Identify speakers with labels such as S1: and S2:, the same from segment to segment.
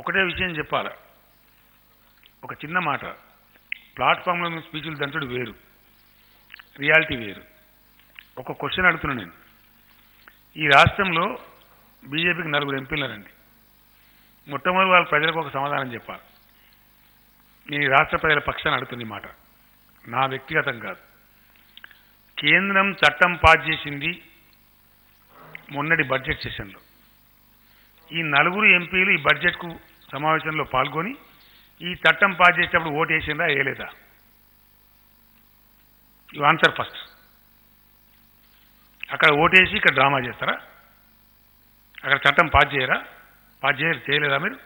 S1: ఒకటే విషయం చెప్పాలి ఒక చిన్న మాట ప్లాట్ఫామ్లో మీ స్పీచ్లు దంచడు వేరు రియాలిటీ వేరు ఒక క్వశ్చన్ అడుగుతున్నాను నేను ఈ రాష్ట్రంలో బీజేపీకి నలుగురు ఎంపీలనండి మొట్టమొదటి వాళ్ళ ప్రజలకు ఒక సమాధానం చెప్పాలి నేను ఈ రాష్ట్ర ప్రజల పక్షాన్ని అడుగుతుంది ఈ మాట నా వ్యక్తిగతం కాదు కేంద్రం చట్టం పాస్ చేసింది మొన్నటి బడ్జెట్ సెషన్లో ఈ నలుగురు ఎంపీలు ఈ బడ్జెట్కు సమావేశంలో పాల్గొని ఈ చట్టం పాస్ చేసేటప్పుడు ఓటు వేసిందా వేయలేదా యు ఆన్సర్ ఫస్ట్ అక్కడ ఓటేసి ఇక్కడ డ్రామా చేస్తారా అక్కడ చట్టం పాస్ చేయరా పాస్ చేయ చేయలేదా మీరు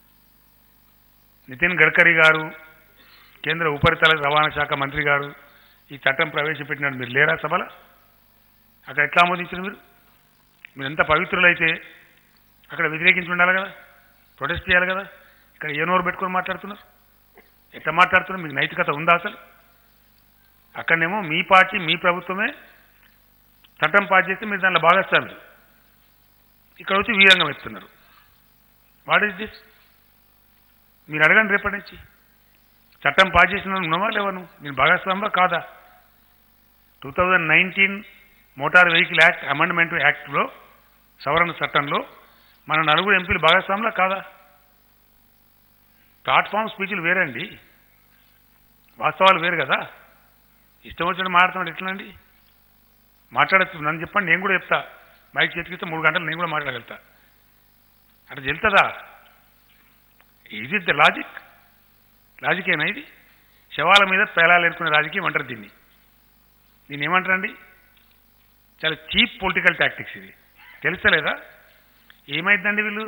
S1: నితిన్ గడ్కరీ గారు కేంద్ర ఉపరితల రవాణా శాఖ మంత్రి గారు ఈ చట్టం ప్రవేశపెట్టినట్టు మీరు లేరా సభల అక్కడ ఎట్లా ఆమోదించారు మీరు మీరు ఎంత పవిత్రులైతే అక్కడ వ్యతిరేకించి ఉండాలి కదా ప్రొటెస్ట్ చేయాలి కదా ఇక్కడ ఏ నోరు పెట్టుకొని మాట్లాడుతున్నారు ఎట్లా మాట్లాడుతున్నారు మీకు నైతికత ఉందా అసలు అక్కడనేమో మీ పార్టీ మీ ప్రభుత్వమే చట్టం పాస్ చేస్తే మీరు దాంట్లో భాగస్వామి ఇక్కడ వచ్చి వీరంగం ఎత్తున్నారు వాట్ ఈస్ దిస్ మీరు అడగండి రేపటి నుంచి చట్టం పాస్ చేసిన ఉన్నావా లేవా నువ్వు నేను భాగస్వామ్యా కాదా two thousand nineteen motor vehicle act amendment యాక్ట్లో సవరణ చట్టంలో మన నలుగురు ఎంపీలు భాగస్వాములా కాదా ప్లాట్ఫామ్ స్పీచ్లు వేరండి వాస్తవాలు వేరు కదా ఇష్టం వచ్చినట్టు మాట్లాడుతున్నాడు ఎట్లండి మాట్లాడచ్చు నన్ను చెప్పండి నేను కూడా చెప్తా మైక్ చేతికిస్తే మూడు గంటలు నేను కూడా మాట్లాడగలుగుతా అట్లా చెల్తుందా ఇది ద లాజిక్ లాజిక్ ఏనా ఇది శవాల మీద పేలాలు ఎరుకునే రాజకీయం అంటారు దీన్ని దీన్ని ఏమంటారండి చాలా చీప్ పొలిటికల్ టాక్టిక్స్ ఇది తెలుస్తలేదా ఏమైందండి వీళ్ళు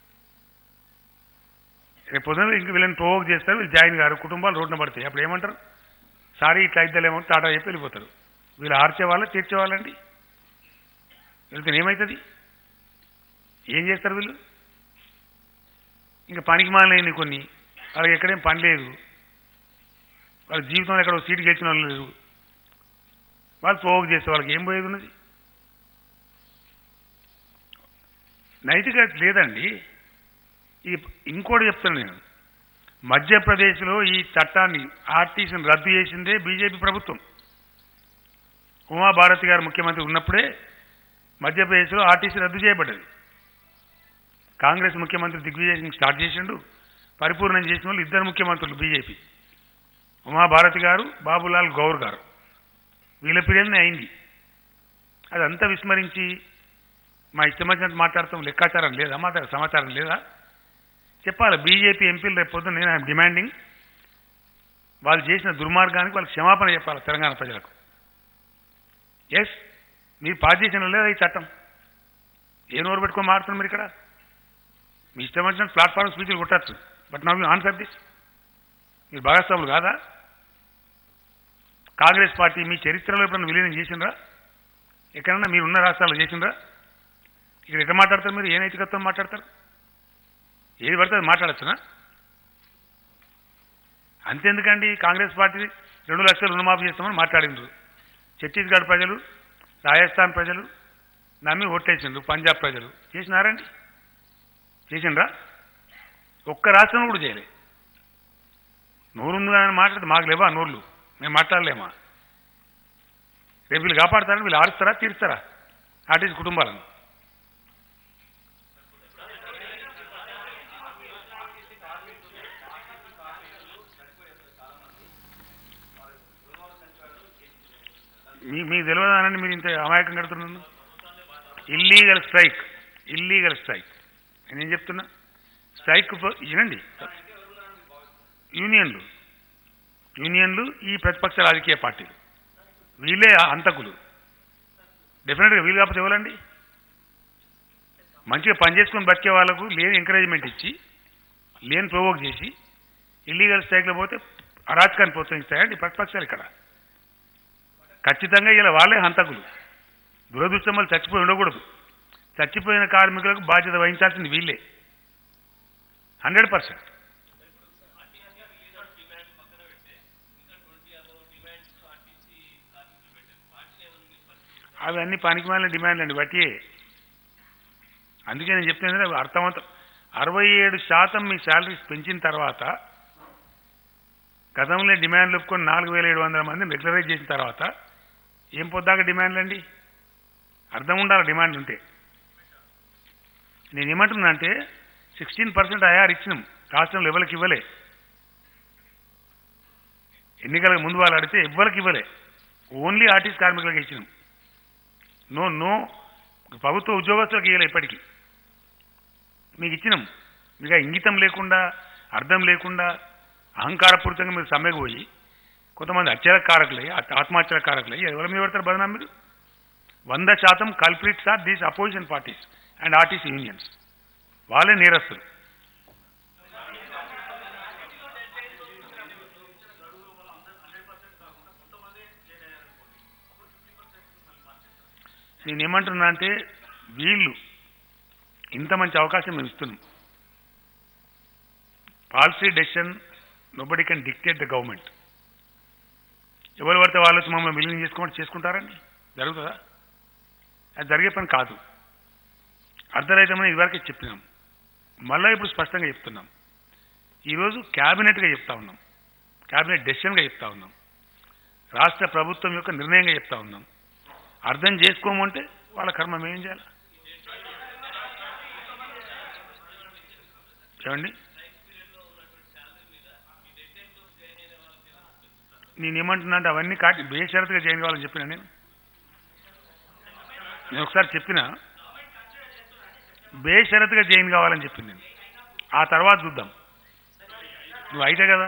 S1: రేపు పొద్దున ఇంక వీళ్ళని ప్రోవోక్ చేస్తారు వీళ్ళు జాయిన్ గారు కుటుంబాలు రోడ్డున పడతాయి అప్పుడు ఏమంటారు సారీ ఇట్లా ఇద్దలేమో టాటా చెప్పి వెళ్ళిపోతారు వీళ్ళు ఆర్చే వాళ్ళ తీర్చే వాళ్ళండి వెళ్తే ఏమవుతుంది ఏం చేస్తారు వీళ్ళు ఇంకా పనికి మాలేని కొన్ని వాళ్ళకి ఎక్కడేం పని లేదు వాళ్ళ జీవితంలో ఎక్కడ ఒక సీటు గెలిచిన వాళ్ళు లేరు వాళ్ళు ప్రోవోక్ చేస్తే వాళ్ళకి ఏం పోయేది ఉన్నది నైతికత లేదండి ఈ ఇంకోటి చెప్తాను నేను మధ్యప్రదేశ్లో ఈ చట్టాన్ని ఆర్టీసీని రద్దు చేసిందే బీజేపీ ప్రభుత్వం ఉమాభారతి గారు ముఖ్యమంత్రి ఉన్నప్పుడే మధ్యప్రదేశ్లో ఆర్టీసీ రద్దు చేయబడ్డది కాంగ్రెస్ ముఖ్యమంత్రి దిగ్విజయ్ సింగ్ స్టార్ట్ చేసిండు పరిపూర్ణం చేసిన వాళ్ళు ఇద్దరు ముఖ్యమంత్రులు బీజేపీ ఉమాభారతి గారు బాబులాల్ గౌర్ గారు వీళ్ళ పీరియడ్నే అయింది అదంతా విస్మరించి మా ఇష్టం వచ్చినట్టు మాట్లాడతాం లెక్కాచారం లేదా మా దగ్గర సమాచారం లేదా చెప్పాలి బీజేపీ ఎంపీలు రేపు పొద్దున్న నేను ఐఎమ్ డిమాండింగ్ వాళ్ళు చేసిన దుర్మార్గానికి వాళ్ళకి క్షమాపణ చెప్పాలి తెలంగాణ ప్రజలకు ఎస్ మీరు పాస్ చేసిన లేదా ఈ చట్టం ఏ నోరు పెట్టుకొని మారుతున్నారు మీరు ఇక్కడ మీ ఇష్టం వచ్చిన ప్లాట్ఫామ్ స్పీచ్లు కొట్టచ్చు but now you answer this మీరు భాగస్వాములు కాదా కాంగ్రెస్ పార్టీ మీ చరిత్రలో ఎప్పుడన్నా విలీనం చేసిండ్రా ఎక్కడన్నా మీరు ఉన్న రాష్ట్రాల్లో చేసిండ్రా ఇక్కడ ఎట్లా మాట్లాడతారు మీరు ఏ నైతికత్వం మాట్లాడతారు ఏది పడితే అది మాట్లాడచ్చునా అంతెందుకండి కాంగ్రెస్ పార్టీ రెండు లక్షలు రుణమాఫీ చేస్తామని మాట్లాడిండ్రు ఛత్తీస్గఢ్ ప్రజలు రాజస్థాన్ ప్రజలు నమ్మి ఓట్లేసిండ్రు పంజాబ్ ప్రజలు చేసినారండి చేసిండ్రా ఒక్క రాష్ట్రం కూడా చేయలే నోరుంది కానీ మాట్లాడితే మాకు లేవా నోర్లు మేము మాట్లాడలేమా రేపు వీళ్ళు కాపాడతారని వీళ్ళు ఆరుస్తారా తీరుస్తారా ఆర్టీసీ కుటుంబాలను మీ మీకు తెలియదానని మీరు ఇంత అమాయకం కడుతున్నాను ఇల్లీగల్ స్ట్రైక్ ఇల్లీగల్ స్ట్రైక్ నేనేం చెప్తున్నా స్ట్రైక్ ప- వినండి యూనియన్లు యూనియన్లు ఈ ప్రతిపక్ష రాజకీయ పార్టీలు వీళ్ళే అంతకులు డెఫినెట్గా వీలు కాకపోతే ఎవరండి మంచిగా పనిచేసుకొని బతికే వాళ్ళకు లేని ఎంకరేజ్మెంట్ ఇచ్చి లేని ప్రొవోక్ చేసి ఇల్లీగల్ స్ట్రైక్లో పోతే అరాచకాన్ని ప్రోత్సహిస్తాయండి ప్రతిపక్షాలు ఇక్కడ ఖచ్చితంగా ఇలా వాళ్ళే హంతకులు దురదృష్టం వల్ల చచ్చిపోయి ఉండకూడదు చచ్చిపోయిన కార్మికులకు బాధ్యత వహించాల్సింది వీళ్ళే హండ్రెడ్ పర్సెంట్ అవి అన్ని పనికిమాలిన డిమాండ్లు అండి బట్టి అందుకే నేను చెప్తున్నా అవి అర్థవంతం అరవై ఏడు శాతం మీ శాలరీస్ పెంచిన తర్వాత గతంలో డిమాండ్లు ఒప్పుకొని నాలుగు వేల ఏడు వందల మందిని రెగ్యులరైజ్ చేసిన తర్వాత ఏం పొద్దాక డిమాండ్లు అండి అర్థం ఉండాలి డిమాండ్ ఉంటే నేను ఏమంటున్నా అంటే సిక్స్టీన్ పర్సెంట్ ఐఆర్ ఇచ్చినాం రాష్ట్రంలో ఎవరికి ఇవ్వలే ఎన్నికలకు ముందు వాళ్ళు అడిగితే ఎవ్వరికి ఇవ్వలే ఓన్లీ ఆర్టీసీ కార్మికులకు ఇచ్చినాం నో నో ప్రభుత్వ ఉద్యోగస్తులకు ఇవ్వలే ఇప్పటికీ మీకు ఇచ్చినాం మీకు ఆ ఇంగితం లేకుండా అర్థం లేకుండా అహంకారపూరితంగా మీరు సమ్మెకు పోయి కొంతమంది హత్యలకారకులై ఆత్మహత్యలకారకులై ఎవరి మీద పెడతారు బదనాం మీరు వంద శాతం culprits are these opposition parties and RTC unions వాళ్ళే నేరస్తులు నేనేమంటున్నా అంటే వీళ్ళు ఇంత మంచి అవకాశం మేము ఇస్తున్నాం policy decision nobody can dictate the government ఎవరు పడితే వాళ్ళు వచ్చి మమ్మల్ని విలీనం చేసుకోమని చేసుకుంటారండి జరుగుతుందా అది జరిగే పని కాదు అర్ధరహితమని ఇదివరకే చెప్పినాం మళ్ళీ ఇప్పుడు స్పష్టంగా చెప్తున్నాం ఈరోజు క్యాబినెట్గా చెప్తా ఉన్నాం క్యాబినెట్ డెసిషన్గా చెప్తా ఉన్నాం రాష్ట్ర ప్రభుత్వం యొక్క నిర్ణయంగా చెప్తా ఉన్నాం అర్థం చేసుకోమంటే వాళ్ళ కర్మ మేం చేయాలి ఏమండి నేనేమంటున్నా అంటే అవన్నీ కాటి బేషరతుగా జాయిన్ కావాలని చెప్పిన నేను నేను ఒకసారి చెప్పిన బేషరతుగా జాయిన్ కావాలని చెప్పింది నేను ఆ తర్వాత చూద్దాం నువ్వు అయితే కదా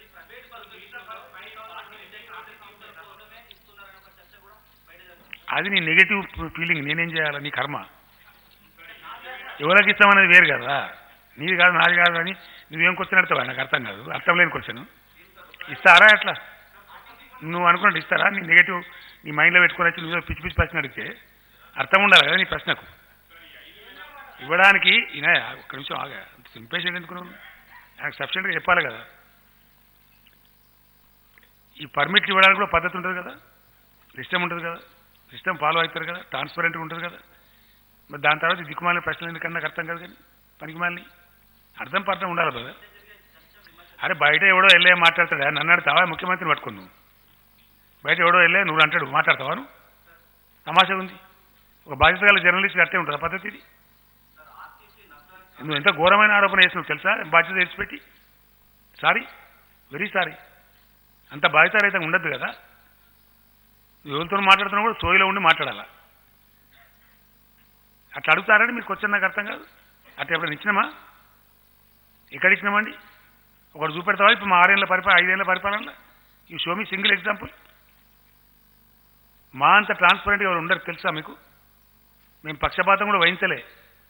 S1: అది నీ నెగటివ్ ఫీలింగ్ నేనేం చేయాలి నీ కర్మ ఎవరికి ఇస్తామనేది వేరు కదా నీది కాదు నాది కాదు అని నువ్వేం క్వశ్చన్ అడతావా నాకు అర్థం కాదు అర్థం లేని క్వశ్చన్ ఇస్తారా ఎట్లా నువ్వు అనుకున్నట్టు ఇస్తారా నీ నెగటివ్ నీ మైండ్లో పెట్టుకొని వచ్చి నువ్వు పిచ్చి పిచ్చి ప్రశ్న అడిగితే అర్థం ఉండాలి కదా నీ ప్రశ్నకు ఇవ్వడానికి ఈయన ఒక్క నిమిషం ఆగా ఇంపేషెంట్ ఎందుకు నువ్వు ఆయనకు సఫిషియెంట్గా చెప్పాలి కదా ఈ పర్మిట్లు ఇవ్వడానికి కూడా పద్ధతి ఉంటుంది కదా సిస్టమ్ ఉంటుంది కదా సిస్టమ్ ఫాలో అవుతారు కదా ట్రాన్స్పరెంట్గా ఉంటుంది కదా మరి దాని తర్వాత దిక్కుమాలిన ప్రశ్నలు ఎందుకన్నా నాకు అర్థం కాదు కానీ పనికిమాలిని అర్థం పర్థం ఉండాలి కదా అరే బయట ఎవడో వెళ్ళే మాట్లాడతాడా నన్ను అడుగుతావా ముఖ్యమంత్రిని పట్టుకుని నువ్వు బయట ఎవడో వెళ్ళే నువ్వు అంటాడు మాట్లాడతావా నువ్వు తమాషా ఉంది ఒక బాధ్యత గల జర్నలిస్ట్ అట్టే ఉంటుంది పద్ధతి ఇది నువ్వు ఎంత ఘోరమైన ఆరోపణ చేసినావు తెలుసా బాధ్యత తెచ్చిపెట్టి సారీ వెరీ సారీ అంత బాధ్యతారహితంగా ఉండద్దు కదా నువ్వు ఎవరితో మాట్లాడుతున్నా కూడా సోయిలో ఉండి మాట్లాడాలా అట్లా అడుగుతారని మీకు వచ్చి నాకు అర్థం కాదు అట్లా ఎప్పుడైనా ఇచ్చినామా ఎక్కడ ఇచ్చినామండి ఒకటి చూపెడతావా ఇప్పుడు మా ఆరేళ్ళ పరిపాలన ఐదేళ్ల పరిపాలనలో ఈ షో మీ సింగిల్ ఎగ్జాంపుల్ మా అంత ట్రాన్స్పరెంట్గా ఎవరు ఉండరు తెలుసా మీకు మేము పక్షపాతం కూడా వహించలే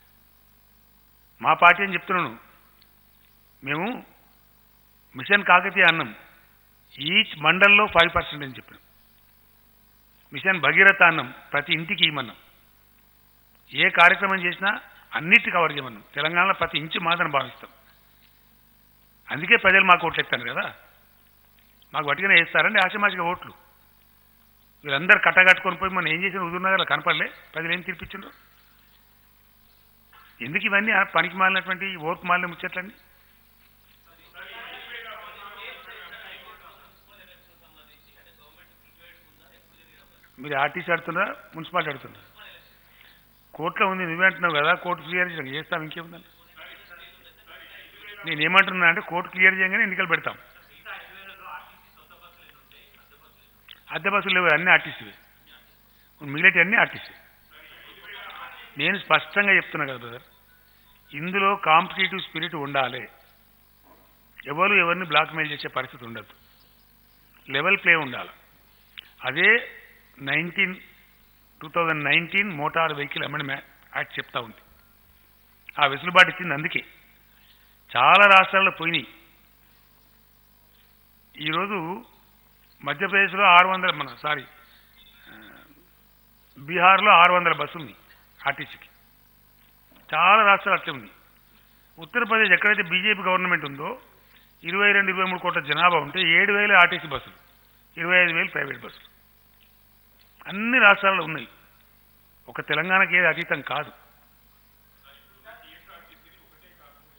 S1: మా పార్టీ అని చెప్తున్నాను మేము మిషన్ కాకతీయ అన్నం ఈచ్ మండల్లో ఫైవ్ పర్సెంట్ అని చెప్పినాం మిషన్ భగీరథ అన్నం ప్రతి ఇంటికి ఇవ్వమన్నాం ఏ కార్యక్రమం చేసినా అన్నిటి కవర్ చేయమన్నాం తెలంగాణలో ప్రతి ఇంచు మాత్రం భావిస్తాం అందుకే ప్రజలు మాకు ఓట్లు ఎత్తాను కదా మాకు వట్టిగానే వేస్తారండి ఆశమాషిగా ఓట్లు వీళ్ళందరూ కట్టగట్టుకొని పోయి మనం ఏం చేసిన హుజూర్నగర్లో కనపడలే ప్రజలు ఏం తీర్పిచ్చిండ్రు ఎందుకు ఇవన్నీ ఆ పనికి మాలినటువంటి ఓర్పు మాలిన ముచ్చట్లండి మీరు ఆర్టీసీ ఆడుతున్నారా మున్సిపాలిటీ ఆడుతున్నారా కోర్టులో ఉంది నువ్వే అంటున్నావు కదా కోర్టు క్లియర్ చేసాం చేస్తాం ఇంకేముందని నేను ఏమంటున్నా అంటే కోర్టు క్లియర్ చేయగానే ఎన్నికలు పెడతాం అద్దె బస్సులు లేవు అన్ని ఆర్టీసీవే మిగిలిటి అన్ని ఆర్టీసీ నేను స్పష్టంగా చెప్తున్నా కదా బ్రదర్ ఇందులో కాంపిటేటివ్ స్పిరిట్ ఉండాలి ఎవరు ఎవరిని బ్లాక్మెయిల్ చేసే పరిస్థితి ఉండదు లెవెల్ ప్లే ఉండాలి అదే nineteen two thousand nineteen motor vehicle amendment act చెప్తా ఉంది ఆ వెసులుబాటు ఇచ్చింది అందుకే చాలా రాష్ట్రాల్లో పోయినాయి ఈరోజు మధ్యప్రదేశ్లో ఆరు వందల మన సారీ ఆ, బీహార్లో ఆరు వందల బస్సు ఉంది ఆర్టీసీకి చాలా రాష్ట్రాలు అట్లే ఉంది ఉత్తరప్రదేశ్ ఎక్కడైతే బీజేపీ గవర్నమెంట్ ఉందో ఇరవై రెండు ఇరవై మూడు కోట్ల జనాభా ఉంటే ఏడు వేలు ఆర్టీసీ బస్సులు ఇరవై ఐదు వేలు ప్రైవేట్ బస్సులు అన్ని రాష్ట్రాల్లో ఉన్నాయి ఒక తెలంగాణకి ఏది అతీతం కాదు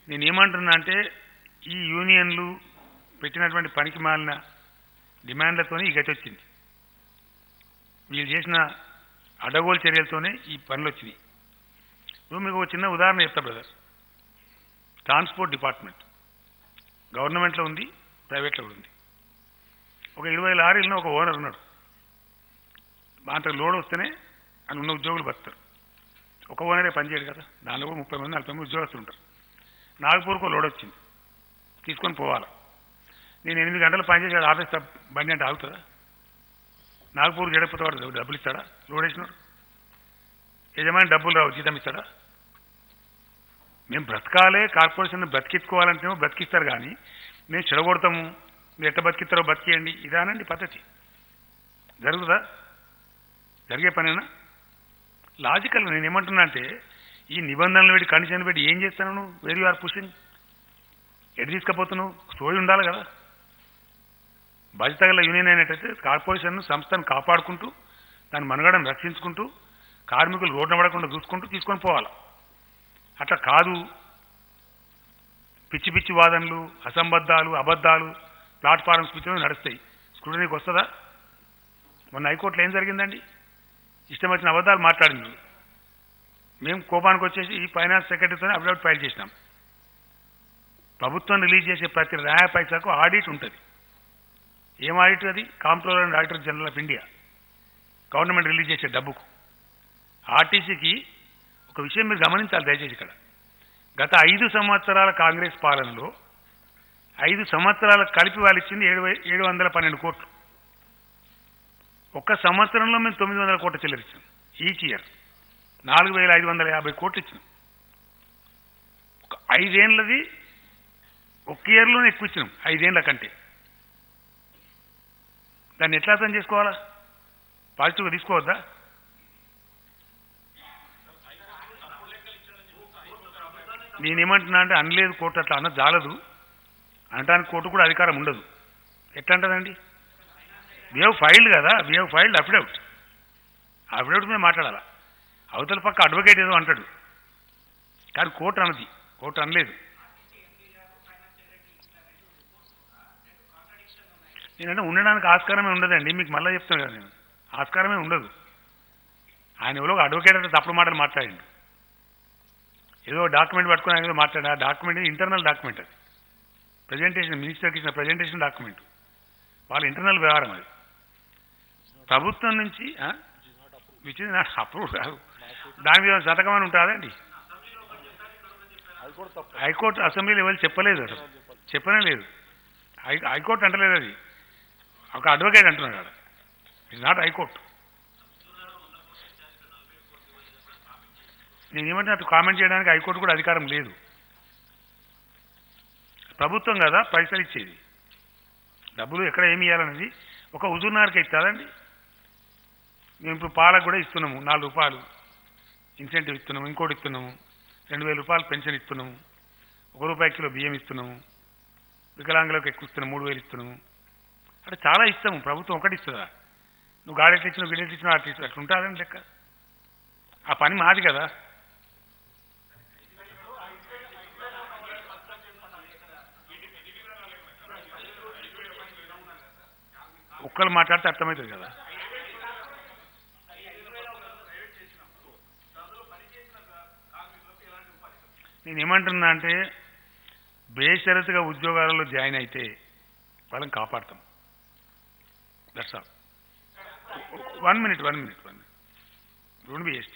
S1: నేను ఏమంటున్నా అంటే ఈ యూనియన్లు పెట్టినటువంటి పనికి మాలిన డిమాండ్లతోనే ఈ గతి వచ్చింది వీళ్ళు చేసిన అడగోలు చర్యలతోనే ఈ పనులు వచ్చినాయి ఇప్పుడు మీకు ఒక చిన్న ఉదాహరణ చెప్తా బ్రదర్ ట్రాన్స్పోర్ట్ డిపార్ట్మెంట్ గవర్నమెంట్లో ఉంది ప్రైవేట్లో కూడా ఉంది ఒక ఇరవై లారీలను ఒక ఓనర్ ఉన్నాడు అంత లోడ్ వస్తేనే అని ఉన్న ఉద్యోగులు బతుకుతారు ఒక ఓనరే పనిచేయడు కదా దానిలో కూడా ముప్పై మంది నలభై మంది ఉద్యోగస్తులు ఉంటారు నాగపూర్కు లోడ్ వచ్చింది తీసుకొని పోవాలి నేను ఎనిమిది గంటలు పనిచేసి ఆఫీస్ త- బండి అంటే ఆగుతుందా నాగపూర్ జడకపోతే వాడు డబ్బులు ఇస్తాడా లోడ్ వేసినాడు యజమాని డబ్బులు రావు జీతం ఇస్తాడా మేము బ్రతకాలే కార్పొరేషన్ బ్రతికించుకోవాలంటేమో బ్రతికిస్తారు కానీ మేము చెడగొడతాము మీరు ఎట్ట బతికిస్తారో బతికేయండి ఇదానండి పద్ధతి జరుగుతుందా జరిగే పనేనా లాజికల్ నేను ఏమంటున్నా అంటే ఈ నిబంధనలు పెట్టి కండిషన్లు పెట్టి ఏం చేస్తాను నువ్వు వేర్ యు ఆర్ పుషింగ్ ఎటు తీసుకపోతున్నావు సోయి ఉండాలి కదా బాధ్యత గల యూనియన్ అయినట్టయితే కార్పొరేషన్ సంస్థను కాపాడుకుంటూ దాని మనుగడను రక్షించుకుంటూ కార్మికులు రోడ్డు పడకుండా చూసుకుంటూ తీసుకొని పోవాలి అట్లా కాదు పిచ్చి పిచ్చి వాదనలు అసంబద్ధాలు అబద్ధాలు ప్లాట్ఫారం స్పీచ్లు నడుస్తాయి స్క్రూటనీకి వస్తుందా మొన్న హైకోర్టులో ఏం జరిగిందండి ఇష్టం వచ్చిన అబద్ధాలు మాట్లాడింది మేము కోపానికి వచ్చేసి ఈ ఫైనాన్స్ సెక్రటరీతోనే అఫిడవిట్ ఫైల్ చేసినాం ప్రభుత్వం రిలీజ్ చేసే ప్రతి న్యాయ పైసాకు ఆడిట్ ఉంటుంది ఏం ఆడిట్ అది comptroller and auditor general of India government release చేసే డబ్బుకు ఆర్టీసీకి ఒక విషయం మీరు గమనించాలి దయచేసి ఇక్కడ గత ఐదు సంవత్సరాల కాంగ్రెస్ పాలనలో ఐదు సంవత్సరాల కలిపి వాళ్ళు ఇచ్చింది ఏడు వే- ఏడు వందల పన్నెండు కోట్లు ఒక్క సంవత్సరంలో మేము తొమ్మిది వందల కోట్ల చిల్లర ఇచ్చాం ఈచ్ ఇయర్ నాలుగు వేల ఐదు వందల యాభై కోట్లు ఇచ్చినాం ఒక ఐదేళ్లది ఒక్క ఇయర్లోనే ఎక్కువ ఇచ్చినాం ఐదేళ్ల కంటే దాన్ని ఎట్లా అర్థం చేసుకోవాలా పాజిటివ్గా తీసుకోవద్దా నేనేమంటున్నా అంటే అనలేదు కోర్టు అట్లా అన్న జాలదు అనటానికి కోర్టు కూడా అధికారం ఉండదు ఎట్లా అంటదండి వి హెవ్ ఫైల్డ్ కదా we have filed affidavit affidavit మీద మాట్లాడాలా అవతల పక్క అడ్వకేట్ ఏదో అంటాడు కానీ కోర్టు అనది కోర్టు అనలేదు నేనంటే ఉండడానికి ఆస్కారమే ఉండదండి మీకు మళ్ళీ చెప్తాను కదా నేను ఆస్కారమే ఉండదు ఆయన ఎవరో ఒక అడ్వకేట్ అంటే తప్పుడు మాటలు మాట్లాడిండు ఏదో డాక్యుమెంట్ పట్టుకుని ఆయన ఏదో మాట్లాడు ఆ డాక్యుమెంట్ ఇంటర్నల్ డాక్యుమెంట్ అది ప్రజెంటేషన్ మినిస్టర్కి ఇచ్చిన ప్రజెంటేషన్ డాక్యుమెంట్ వాళ్ళ ఇంటర్నల్ వ్యవహారం అది ప్రభుత్వం నుంచి విచ్ ఇస్ నాట్ అప్రూవ్ కాదు దాని మీద శతకం అని ఉంటుందండి హైకోర్టు అసెంబ్లీలో ఎవరు చెప్పలేదు అసలు చెప్పనే లేదు హై హైకోర్టు అంటలేదు అది ఒక అడ్వకేట్ అంటున్నాడు ఆడ ఇట్స్ నాట్ హైకోర్టు నేను ఏమంటే అటు కామెంట్ చేయడానికి హైకోర్టు కూడా అధికారం లేదు ప్రభుత్వం కదా పైసలు ఇచ్చేది డబ్బులు ఎక్కడ ఏమి ఇవ్వాలనేది ఒక హుజూర్నార్కి ఇస్తారండి మేము ఇప్పుడు పాలకు కూడా ఇస్తున్నాము నాలుగు రూపాయలు ఇన్సెంటివ్ ఇస్తున్నాము ఇంకోటి ఇస్తున్నాము రెండు వేల రూపాయలు పెన్షన్ ఇస్తున్నాము ఒక రూపాయి కిలో బియ్యం ఇస్తున్నాము వికలాంగులకు ఎక్కువ ఇస్తున్నాము మూడు వేలు ఇస్తున్నాము అంటే చాలా ఇస్తాము ప్రభుత్వం ఒకటి ఇస్తుందా నువ్వు గాడెట్లు ఇచ్చినా గిడెట్లు ఇచ్చినా అట్లా ఇచ్చినా అట్లా ఉంటుందండి లెక్క ఆ పని మాది కదా ఒక్కరు మాట్లాడితే అర్థమవుతుంది కదా నేను ఏమంటున్నా అంటే బేషరతుగా ఉద్యోగాలలో జాయిన్ అయితే వాళ్ళని కాపాడతాం that's all one minute one minute one minute రెండు బిఎస్టీ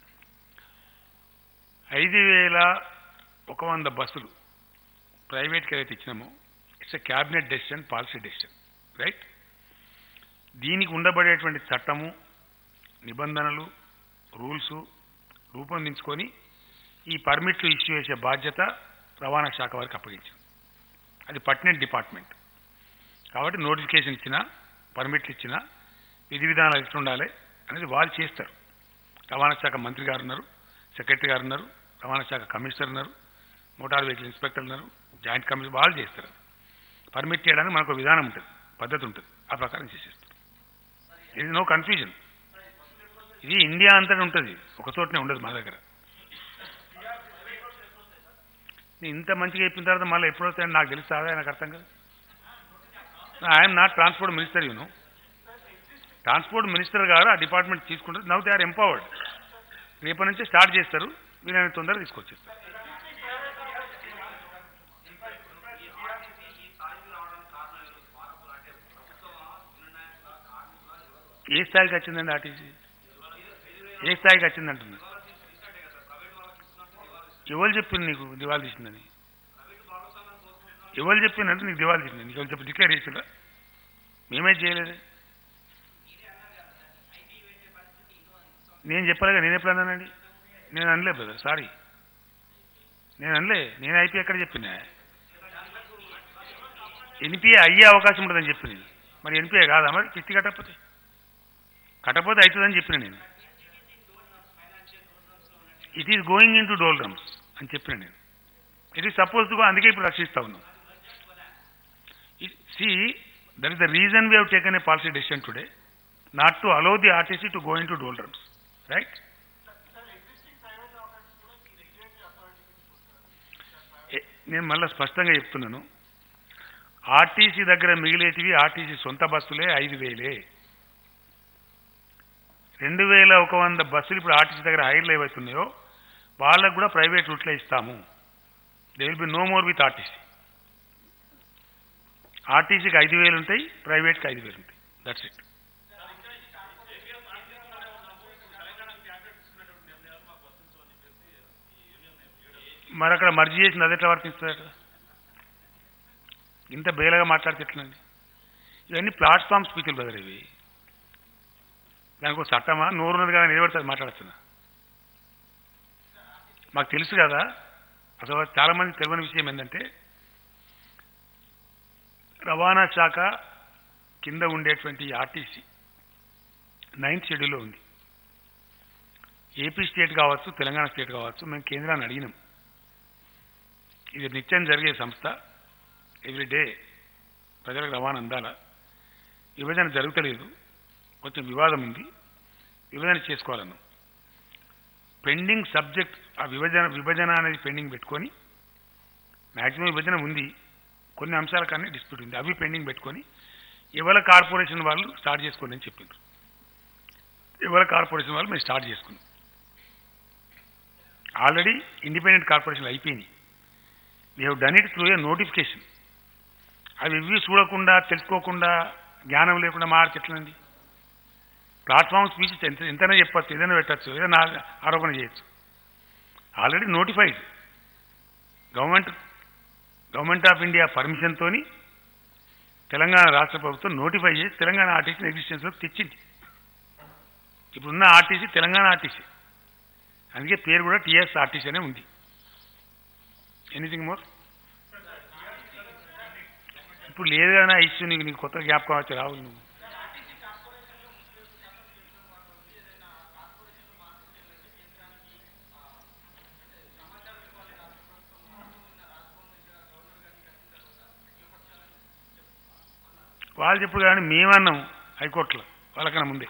S1: ఐదు వేల ఒక వంద బస్సులు ప్రైవేట్కి ఏదైతే ఇచ్చినామో it's a cabinet decision policy decision right దీనికి ఉండబడేటువంటి చట్టము నిబంధనలు రూల్స్ రూపొందించుకొని ఈ పర్మిట్లు ఇష్యూ చేసే బాధ్యత రవాణా శాఖ వారికి అప్పగించింది అది పట్టిన డిపార్ట్మెంట్ కాబట్టి నోటిఫికేషన్ ఇచ్చినా పర్మిట్లు ఇచ్చినా విధి విధానాలు ఎట్లా ఉండాలి అనేది వాళ్ళు చేస్తారు రవాణా శాఖ మంత్రి గారు ఉన్నారు సెక్రటరీ గారు ఉన్నారు రవాణా శాఖ కమిషనర్ ఉన్నారు మోటార్ వెహికల్ ఇన్స్పెక్టర్ ఉన్నారు జాయింట్ కమిషనర్ వాళ్ళు చేస్తారు పర్మిట్ చేయడానికి మనకు ఒక విధానం ఉంటుంది పద్ధతి ఉంటుంది ఆ ప్రకారం చేసేస్తారు ఇది నో కన్ఫ్యూజన్ ఇది ఇండియా అంతటా ఉంటుంది ఒక చోటనే ఉండదు మా దగ్గర నేను ఇంత మంచిగా చెప్పిన తర్వాత మళ్ళీ ఎప్పుడు వస్తాయని నాకు తెలుస్తుందా నాకు అర్థం కాదు I'm not transport minister you know transport minister గారు ఆ డిపార్ట్మెంట్ తీసుకుంటారు నవ్ దే ఆర్ ఎంపవర్డ్ రేపటి నుంచి స్టార్ట్ చేస్తారు వీళ్ళని తొందరగా తీసుకొచ్చేస్తారు ఏ స్థాయికి వచ్చిందండి ఆర్టీసీ ఏ స్థాయికి వచ్చింది అంటున్నా ఎవరు చెప్పింది నీకు దివాళి తీసిందని ఎవరు చెప్పిందంటే నీకు దివాళి తీసింది నీకు ఎవరు చెప్పి డిక్లేర్ చేసిందా మేమే చేయలేదు నేను చెప్పలేగా నేను ఎప్పుడు అన్నానండి నేను అనలే బ్రదర్ సారీ నేను అనలే నేను ఐపీ ఎక్కడ చెప్పినా ఎన్పిఏ అయ్యే అవకాశం ఉంటుందని చెప్పి నేను మరి ఎన్పిఏ కాదా మరి కిస్తి కట్టకపోతే కట్టకపోతే అవుతుందని చెప్పిన నేను it is going into doldrums అని చెప్పిన నేను ఇట్ ఈస్ సపోజ్ టు అందుకే ఇప్పుడు రక్షిస్తా ఉన్నాం see that is the reason we have taken a policy decision today not to allow the RTC to go into doldrums right నేను మళ్ళీ స్పష్టంగా చెప్తున్నాను ఆర్టీసీ దగ్గర మిగిలేటివి ఆర్టీసీ సొంత బస్సులే ఐదు వేలే రెండు వేల ఒక వంద బస్సులు ఇప్పుడు ఆర్టీసీ దగ్గర హైర్లు ఏవైతున్నాయో వాళ్ళకు కూడా ప్రైవేట్ రూట్లో ఇస్తాము they will be no more with RTC ఆర్టీసీకి ఐదు వేలు ఉంటాయి ప్రైవేట్కి ఐదు వేలు ఉంటాయి దట్స్ ఇట్ మరి అక్కడ మర్జీ చేసింది అది ఎట్లా వర్తిస్తుంది అక్కడ ఇంత బేలగా మాట్లాడితే ఎట్లండి ఇవన్నీ ప్లాట్ఫామ్ స్పీకర్ బ్రదర్ ఇవి దానికి ఒక చట్టమా నోరున్నది కదా నిలబడుతుంది మాట్లాడుతున్నా మాకు తెలుసు కదా అసలు చాలా మంది తెలియని విషయం ఏంటంటే రవాణా శాఖ కింద ఉండేటువంటి ఆర్టీసీ నైన్త్ షెడ్యూల్లో ఉంది ఏపీ స్టేట్ కావచ్చు తెలంగాణ స్టేట్ కావచ్చు మేము కేంద్రాన్ని అడిగినాం ఇది నిత్యం జరిగే సంస్థ ఎవ్రీ డే ప్రజలకు రవాణా అందాల విభజన జరుగుతలేదు కొంచెం వివాదం ఉంది విభజన చేసుకోవాలన్నాం పెండింగ్ సబ్జెక్ట్ ఆ విభజన విభజన అనేది పెండింగ్ పెట్టుకొని మ్యాక్సిమం విభజన ఉంది కొన్ని అంశాల కానీ డిస్ప్యూట్ ఉంది అవి పెండింగ్ పెట్టుకొని ఎవరి కార్పొరేషన్ వాళ్ళు స్టార్ట్ చేసుకోండి అని చెప్పిండ్రు ఎవరి కార్పొరేషన్ వాళ్ళు మేము స్టార్ట్ చేసుకున్నాం ఆల్రెడీ ఇండిపెండెంట్ కార్పొరేషన్లు అయిపోయినాయి we have done it through a notification అవి ఇవి చూడకుండా తెలుసుకోకుండా జ్ఞానం లేకుండా మార్చి ఎట్లండి ప్లాట్ఫామ్ స్పీచ్ ఎంత ఎంతైనా చెప్పచ్చు ఏదైనా పెట్టచ్చు ఏదైనా ఆరోపణ చేయొచ్చు already notified government government of India పర్మిషన్తో తెలంగాణ రాష్ట్ర ప్రభుత్వం నోటిఫై చేసి తెలంగాణ ఆర్టీసీని ఎగ్జిస్టెన్స్లోకి తెచ్చింది ఇప్పుడున్న ఆర్టీసీ తెలంగాణ ఆర్టీసీ అందుకే పేరు కూడా టీఎస్ ఆర్టీసీ అనే ఉంది ఎనీథింగ్ మోర్ ఇప్పుడు లేదు కానీ ఇష్యూ నీకు నీకు కొత్త జ్ఞాపకం వచ్చి రావు నువ్వు వాళ్ళు చెప్పుడు కానీ మేమన్నాం హైకోర్టులో వాళ్ళకన్నా ముందే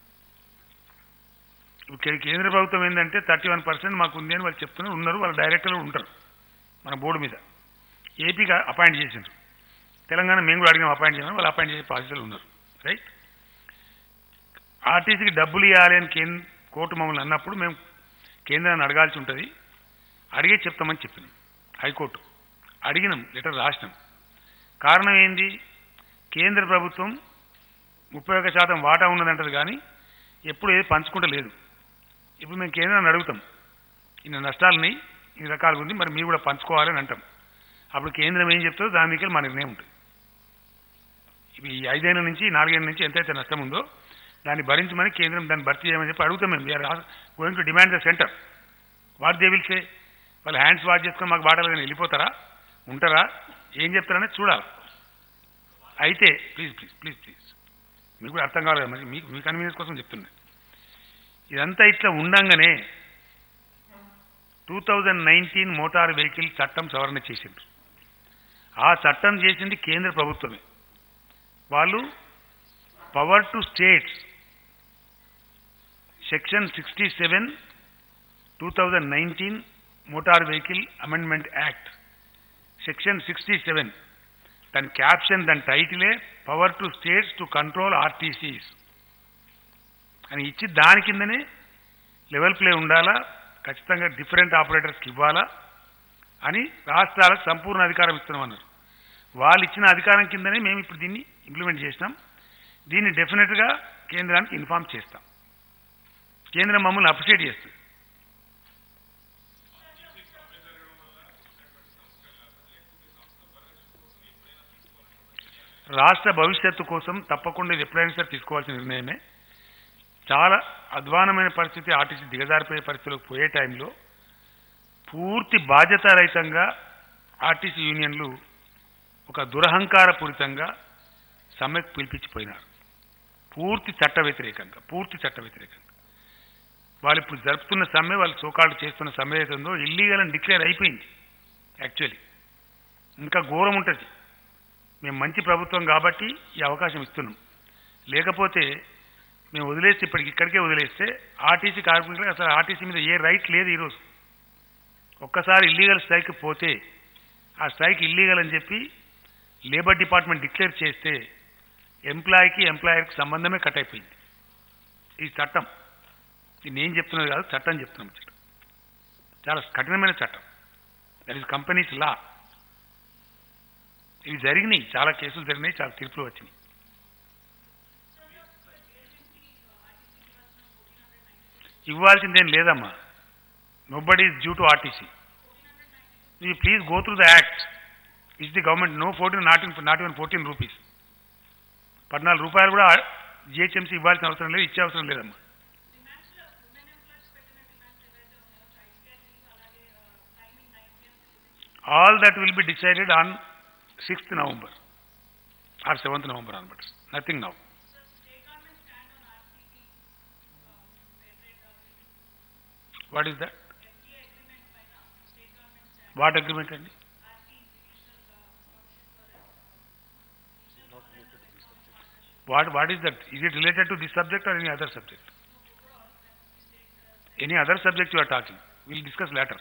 S1: ఇప్పుడు కేంద్ర ప్రభుత్వం ఏంటంటే థర్టీ వన్ పర్సెంట్ మాకు ఉంది అని వాళ్ళు చెప్తున్నారు ఉన్నారు వాళ్ళ డైరెక్టర్లు ఉంటారు మన బోర్డు మీద ఏపీగా అపాయింట్ చేసిండ్రు తెలంగాణ మేము కూడా అడిగినాం అపాయింట్ చేయమని వాళ్ళు అపాయింట్ చేసే ప్రాసెస్లో ఉన్నారు రైట్ ఆర్టీసీకి డబ్బులు ఇవ్వాలి అని కేంద్ర కోర్టు మమ్మల్ని అన్నప్పుడు మేము కేంద్రాన్ని అడగాల్సి ఉంటుంది అడిగే చెప్తామని చెప్పినాం హైకోర్టు అడిగినాం లెటర్ రాసినాం కారణం ఏంది కేంద్ర ప్రభుత్వం ముప్పై ఒక్క శాతం వాటా ఉన్నదంటది కానీ ఎప్పుడు ఏది పంచుకుంటలేదు ఇప్పుడు మేము కేంద్రాన్ని అడుగుతాం ఇన్ని నష్టాలని ఇన్ని రకాలుగా ఉంది మరి మీరు కూడా పంచుకోవాలని అంటాం అప్పుడు కేంద్రం ఏం చెప్తుందో దాని మీద మా నిర్ణయం ఉంటుంది ఇప్పుడు ఈ ఐదేళ్ల నుంచి నాలుగేళ్ల నుంచి ఎంతైతే నష్టం ఉందో దాన్ని భరించమని కేంద్రం దాన్ని భర్తీ చేయమని చెప్పి అడుగుతాం మేము we are going to demand the centre what they will say వాళ్ళు హ్యాండ్స్ వాష్ చేసుకొని మాకు బాటలు కానీ వెళ్ళిపోతారా ఉంటారా ఏం చెప్తారనేది చూడాలి అయితే ప్లీజ్ ప్లీజ్ ప్లీజ్ ప్లీజ్ మీకు కూడా అర్థం కావాలి కదా మరి మీకు మీ కన్వీనియన్స్ కోసం చెప్తున్నా ఇదంతా ఇట్లా ఉండంగానే two thousand nineteen motor vehicle చట్టం సవరణ చేసిండ్రు ఆ చట్టం చేసింది కేంద్ర ప్రభుత్వమే వాళ్ళు power to states section sixty seven two thousand nineteen motor vehicle amendment act section sixty seven దాని క్యాప్షన్ దాని టైటిలే power to states to control RTCs అని ఇచ్చి దాని కిందనే లెవెల్ ప్లే ఉండాలా ఖచ్చితంగా డిఫరెంట్ ఆపరేటర్స్కి ఇవ్వాలా అని రాష్ట్రాలకు సంపూర్ణ అధికారం ఇస్తున్నాం అన్నారు వాళ్ళు ఇచ్చిన అధికారం కిందనే మేము ఇప్పుడు దీన్ని ఇంప్లిమెంట్ చేసినాం దీన్ని డెఫినెట్గా కేంద్రానికి ఇన్ఫార్మ్ చేస్తాం కేంద్రం మమ్మల్ని అప్రిషియేట్ చేస్తుంది రాష్ట్ర భవిష్యత్తు కోసం తప్పకుండా ఇది ఎప్పుడైనా సరే తీసుకోవాల్సిన నిర్ణయమే చాలా అధ్వానమైన పరిస్థితి ఆర్టీసీ దిగజారిపోయే పరిస్థితిలోకి పోయే టైంలో పూర్తి బాధ్యతారహితంగా ఆర్టీసీ యూనియన్లు ఒక దురహంకారపూరితంగా సమ్మెకు పిలిపించిపోయినారు పూర్తి చట్ట వ్యతిరేకంగా పూర్తి చట్ట వ్యతిరేకంగా వాళ్ళు ఇప్పుడు జరుపుతున్న సమ్మె వాళ్ళు సోకాళ్ళు చేస్తున్న సమ్మె ఏదైతే ఉందో ఇల్లీగల్ అని డిక్లేర్ అయిపోయింది యాక్చువల్లీ ఇంకా ఘోరం ఉంటుంది మేము మంచి ప్రభుత్వం కాబట్టి ఈ అవకాశం ఇస్తున్నాం లేకపోతే మేము వదిలేస్తే ఇప్పటికి ఇక్కడికే వదిలేస్తే ఆర్టీసీ కార్మికులకు అసలు ఆర్టీసీ మీద ఏ రైట్ లేదు ఈరోజు ఒక్కసారి ఇల్లీగల్ స్ట్రైక్ పోతే ఆ స్ట్రైక్ ఇల్లీగల్ అని చెప్పి లేబర్ డిపార్ట్మెంట్ డిక్లేర్ చేస్తే ఎంప్లాయీకి ఎంప్లాయర్కి సంబంధమే కట్ అయిపోయింది ఈ చట్టం ఇది నేను చెప్తున్నది కాదు చట్టం చెప్తున్నాం చట్టం చాలా కఠినమైన చట్టం దట్ ఈస్ కంపెనీస్ లా ఇవి జరిగినాయి చాలా కేసులు జరిగినాయి చాలా తీర్పులు వచ్చినాయి ఇవ్వాల్సిందేం లేదమ్మా nobody is due to RTC you please go through the act is the government no fourteen not in not even fourteen rupees పద్నాలుగు రూపాయలు కూడా జిహెచ్ఎంసీ ఇవ్వాల్సిన అవసరం లేదు ఇచ్చే అవసరం లేదమ్మా all that will be decided on sixth November or seventh November అనమాట nothing now what is that what agreement అండి what what is that is it related to this subject or any other subject any other subject you are talking will discuss later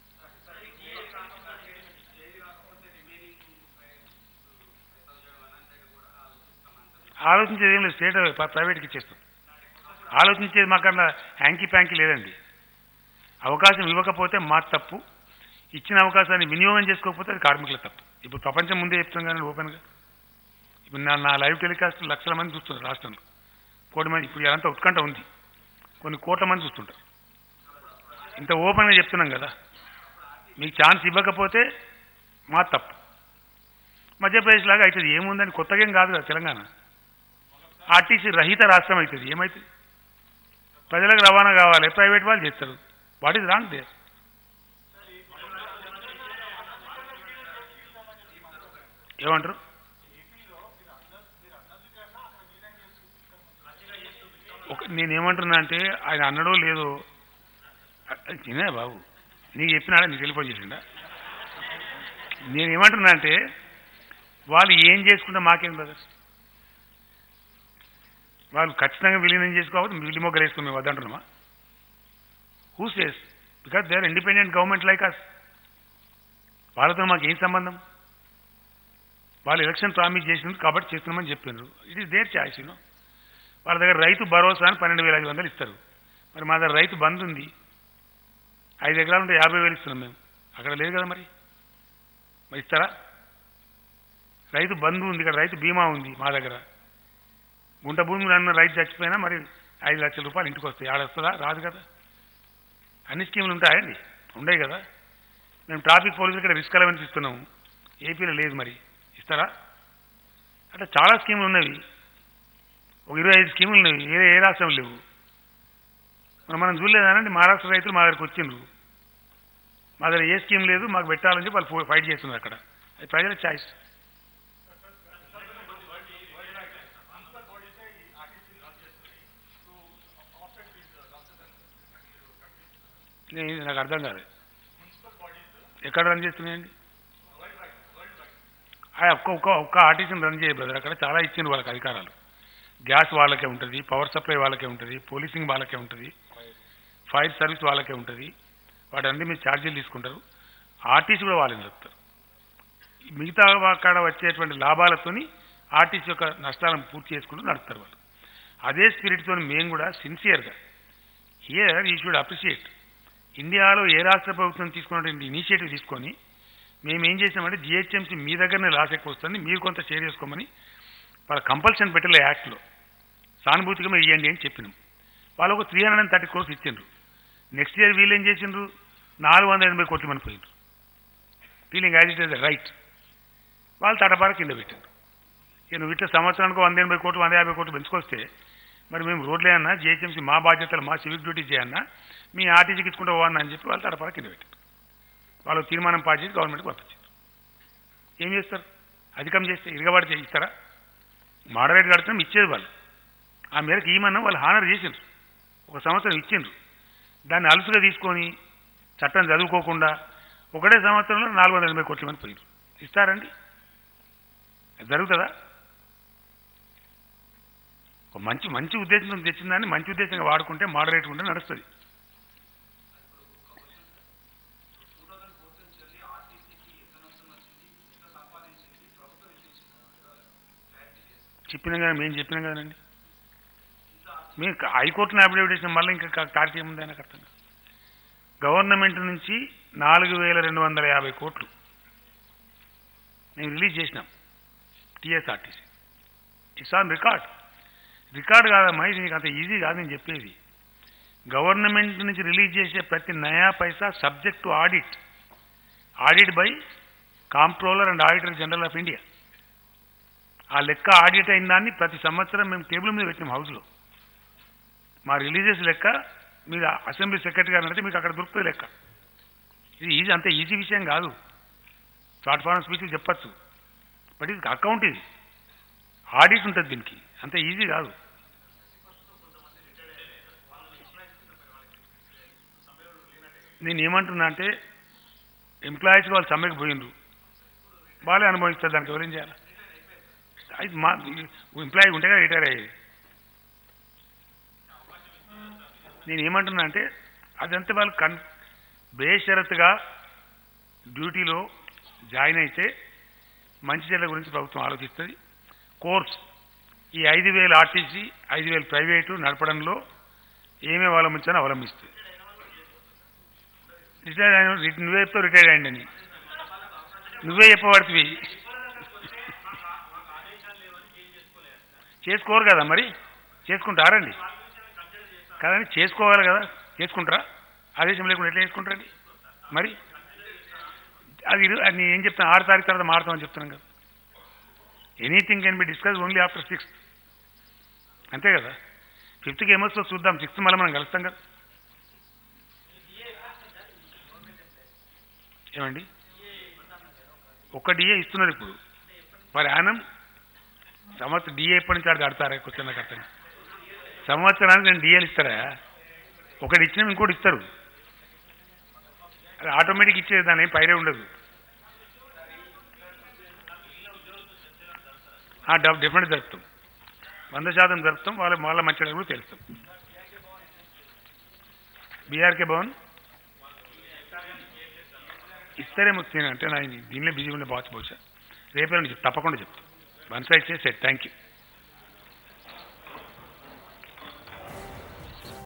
S1: ఆలోచించేది ఏం లేదు state ప్రైవేట్కి ఇచ్చేస్తాం ఆలోచించేది మాకన్నా hanky panky లేదండి అవకాశం ఇవ్వకపోతే మా తప్పు ఇచ్చిన అవకాశాన్ని వినియోగం చేసుకోకపోతే అది కార్మికుల తప్పు ఇప్పుడు ప్రపంచం ముందే చెప్తాం కానీ ఓపెన్గా ఇప్పుడు నా నా లైవ్ టెలికాస్ట్ లక్షల మంది చూస్తున్నారు రాష్ట్రంలో కోటి మంది ఇప్పుడు ఇదంతా ఉత్కంఠ ఉంది కొన్ని కోట్ల మంది చూస్తుంటారు ఇంత ఓపెన్గా చెప్తున్నాం కదా మీకు ఛాన్స్ ఇవ్వకపోతే మా తప్పు మధ్యప్రదేశ్ లాగా అవుతుంది ఏముందని కొత్తగా ఏం కాదు కదా తెలంగాణ ఆర్టీసీ రహిత రాష్ట్రం అవుతుంది ఏమవుతుంది ప్రజలకు రవాణా కావాలి ప్రైవేట్ వాళ్ళు చేస్తారు వాట్ ఈజ్ రాంగ్ దేర్ ఏమంటారు ఒక నేనేమంటున్నా అంటే ఆయన అన్నడో లేదో తినే బాబు నీకు చెప్పినాడా నీకు టెలిఫోన్ చేసిండా నేనేమంటున్నా అంటే వాళ్ళు ఏం చేసుకుంటే మాకేం బ్రదర్ వాళ్ళు ఖచ్చితంగా విలీనం చేసుకోవాలి విలి మొగ్గలు వేసుకుని మేము వద్దంటున్నామా who says because they are independent government like us వాళ్ళతో మాకు ఏం సంబంధం వాళ్ళు ఎలక్షన్ ప్రామిస్ చేసినందుకు కాబట్టి చేస్తున్నామని చెప్పినారు it is their choice you know వాళ్ళ దగ్గర రైతు భరోసా అని పన్నెండు వేల ఐదు వందలు ఇస్తారు మరి మా దగ్గర రైతు బంద్ ఉంది ఐదు ఎకరాలు ఉంటే యాభై వేలు ఇస్తున్నాం మేము అక్కడ లేదు కదా మరి మరి ఇస్తారా రైతు బంధు ఉంది ఇక్కడ రైతు బీమా ఉంది మా దగ్గర గుంట భూమి అన్న రైతు చచ్చిపోయినా మరి ఐదు లక్షల రూపాయలు ఇంటికి వస్తాయి ఆడొస్తుందా రాదు కదా అన్ని స్కీములు ఉంటాయండి ఉండవు కదా మేము ట్రాఫిక్ పోలీసులు ఇక్కడ రిస్క్ అలవెన్స్ ఇస్తున్నాము ఏపీలో లేదు మరి ఇస్తారా అట్లా చాలా స్కీములు ఉన్నవి ఒక ఇరవై ఐదు స్కీములు ఉన్నవి ఏ ఏ రాష్ట్రం లేవు మరి మనం చూడలేదానండి మహారాష్ట్ర రైతులు మా దగ్గరికి వచ్చిండ్రు మా దగ్గర ఏ స్కీమ్ లేదు మాకు పెట్టాలని చెప్పి వాళ్ళు ఫైట్ చేస్తున్నారు అక్కడ అది ప్రజల ఛాయిస్ నేను నాకు అర్థం కాదు ఎక్కడ రన్ చేస్తున్నాయండి ఆ ఒక్క ఒక్క ఒక్క ఆర్టీసీని రన్ చేయ బ్రదర్ అక్కడ చాలా ఇచ్చిండ్రు వాళ్ళకి అధికారాలు గ్యాస్ వాళ్ళకే ఉంటుంది పవర్ సప్లై వాళ్ళకే ఉంటుంది పోలీసింగ్ వాళ్ళకే ఉంటుంది ఫైర్ సర్వీస్ వాళ్ళకే ఉంటుంది వాటన్ని మీరు ఛార్జీలు తీసుకుంటారు ఆర్టీసీ కూడా వాళ్ళని చెప్తారు మిగతా కాడ వచ్చేటువంటి లాభాలతోని ఆర్టీసీ యొక్క నష్టాలను పూర్తి చేసుకుంటూ నడుపుతారు వాళ్ళు అదే స్పిరిట్తో మేము కూడా సిన్సియర్గా హియర్ ఈ షుడ్ అప్రిషియేట్ ఇండియాలో ఏ రాష్ట్ర ప్రభుత్వం తీసుకున్నటువంటి ఇనిషియేటివ్ తీసుకొని మేము ఏం చేసామంటే జిహెచ్ఎంసీ మీ దగ్గరనే లాస్ ఎక్కువ వస్తుంది మీరు కొంత షేర్ చేసుకోమని వాళ్ళ కంపల్షన్ పెట్టలే యాక్ట్లో సానుభూతిగా మీరు ఇవ్వండి అని చెప్పినాం వాళ్ళు ఒక three hundred and thirty crores ఇచ్చిండ్రు నెక్స్ట్ ఇయర్ వీళ్ళు ఏం చేసిండ్రు నాలుగు వందల ఎనభై కోట్లు మన పోయిండ్రు feeling as it is right వాళ్ళు తటపార కింద పెట్టారు ఇక నువ్వు ఇట్లా సంవత్సరానికి వంద ఎనభై కోట్లు వంద యాభై కోట్లు పెంచుకొస్తే మరి మేము రోడ్లే అన్నా జిహెచ్ఎంసీ మా బాధ్యతలు మా సివిక్ డ్యూటీ చేయన్నా మీ ఆర్టీసీకి ఇచ్చుకుంటూ పోవన్నా అని చెప్పి వాళ్ళు తడపడ కింద పెట్టారు వాళ్ళు తీర్మానం పాస్ చేసి గవర్నమెంట్కి పంపించారు ఏం చేస్తారు అధికం చేస్తే ఇరగబడితే ఇస్తారా మోడరేట్ కడుతున్నాం ఇచ్చేది వాళ్ళు ఆ మేరకు ఈమన్నా వాళ్ళు హానర్ చేసిండ్రు ఒక సంవత్సరం ఇచ్చిండ్రు దాన్ని అలుసుగా తీసుకొని చట్టం చదువుకోకుండా ఒకటే సంవత్సరంలో నాలుగు వందల ఎనభై కోట్ల మంది పోయిండ్రు ఇస్తారండి అది జరుగుతుందా ఒక మంచి మంచి ఉద్దేశంతో తెచ్చిన దాన్ని మంచి ఉద్దేశంగా వాడుకుంటే మోడరేట్ ఉంటే నడుస్తుంది చెప్పినాం కదా మేము చెప్పినాం కదండి మేము హైకోర్టును అఫిడవిట్ చేసిన మళ్ళీ ఇంకా క్లారిటీ ఏముంది నాకు అర్థం కాదు. గవర్నమెంట్ నుంచి నాలుగు వేల రెండు వందల యాభై కోట్లు మేము రిలీజ్ చేసినాం TSRTC it's on record record కాదమ్మా ఇది నీకు అంత ఈజీ కాదు నేను చెప్పేది గవర్నమెంట్ నుంచి రిలీజ్ చేసే ప్రతి నయా పైసా subject to audit audit by comptroller and auditor general of India ఆ లెక్క ఆడిట్ అయిన దాన్ని ప్రతి సంవత్సరం మేము టేబుల్ మీద పెట్టినాం హౌస్లో మా రిలీజియస్ లెక్క మీరు అసెంబ్లీ సెక్రటరీ గారు అంటే మీకు అక్కడ దొరుకుతుంది లెక్క ఇది ఈజీ అంత ఈజీ విషయం కాదు ప్లాట్ఫామ్ స్పీచ్లు చెప్పచ్చు బట్ ఇది అకౌంట్ ఇది ఆడిట్ ఉంటుంది దీనికి అంత ఈజీ కాదు నేను ఏమంటున్నా అంటే ఎంప్లాయీస్కి వాళ్ళు సమ్మెకి పోయిండ్రు వాళ్ళే అనుభవిస్తారు దానికి ఎవరేం చేయాలి అది మా ఎంప్లాయీ ఉంటే కదా రిటైర్ అయ్యేది నేను ఏమంటున్నా అంటే అదంతా వాళ్ళు కన్ బేషరతుగా డ్యూటీలో జాయిన్ అయితే మంచి చెడ్ల గురించి ప్రభుత్వం ఆలోచిస్తుంది కోర్స్ ఈ ఐదు వేలు ఆర్టీసీ ఐదు వేలు ప్రైవేటు నడపడంలో ఏమేమి అవలంబించాలో అవలంబిస్తుంది రిటైర్ అయిన నువ్వే చెప్తావు రిటైర్ అయ్యండి అని నువ్వే చెప్పబడుతుంది చేసుకోరు కదా మరి చేసుకుంటారండి కదండి చేసుకోవాలి కదా చేసుకుంటారా ఆదేశం లేకుండా ఎట్లా చేసుకుంటారండి మరి అది ఇరు- అది నేను ఏం చెప్తాను ఆరు తారీఖు తర్వాత మారుతామని చెప్తున్నాను కదా anything can be discuss only after sixth అంతే కదా ఫిఫ్త్కి ఏమొస్తుందో చూద్దాం సిక్స్త్ మళ్ళీ మనం కలుస్తాం కదా ఏమండి ఒక్క డిఏ ఇస్తున్నారు ఇప్పుడు మరి యానం సంవత్సరం డిఏ ఎప్పటి నుంచి ఆడు కడతారా క్వశ్చన్ నాకు అర్థం కాదు. సంవత్సరానికి నేను డిఏలు ఇస్తారా ఒకటి ఇచ్చిన ఇంకోటి ఇస్తారు అది ఆటోమేటిక్ ఇచ్చేది దాని ఏం పైరే ఉండదు డెఫినెట్ జరుపుతాం వంద శాతం జరుపుతాం వాళ్ళ వాళ్ళ మంచి కూడా తెలుస్తాం బీఆర్కే భవన్ ఇస్తారేమో నేను అంటే నా దీనిలో బిజీ ఉండే బాచ్ బహుశా రేపే నుండి చెప్తా. తప్పకుండా చెప్తాను వన్ సైడ్ చేసే థ్యాంక్ యూ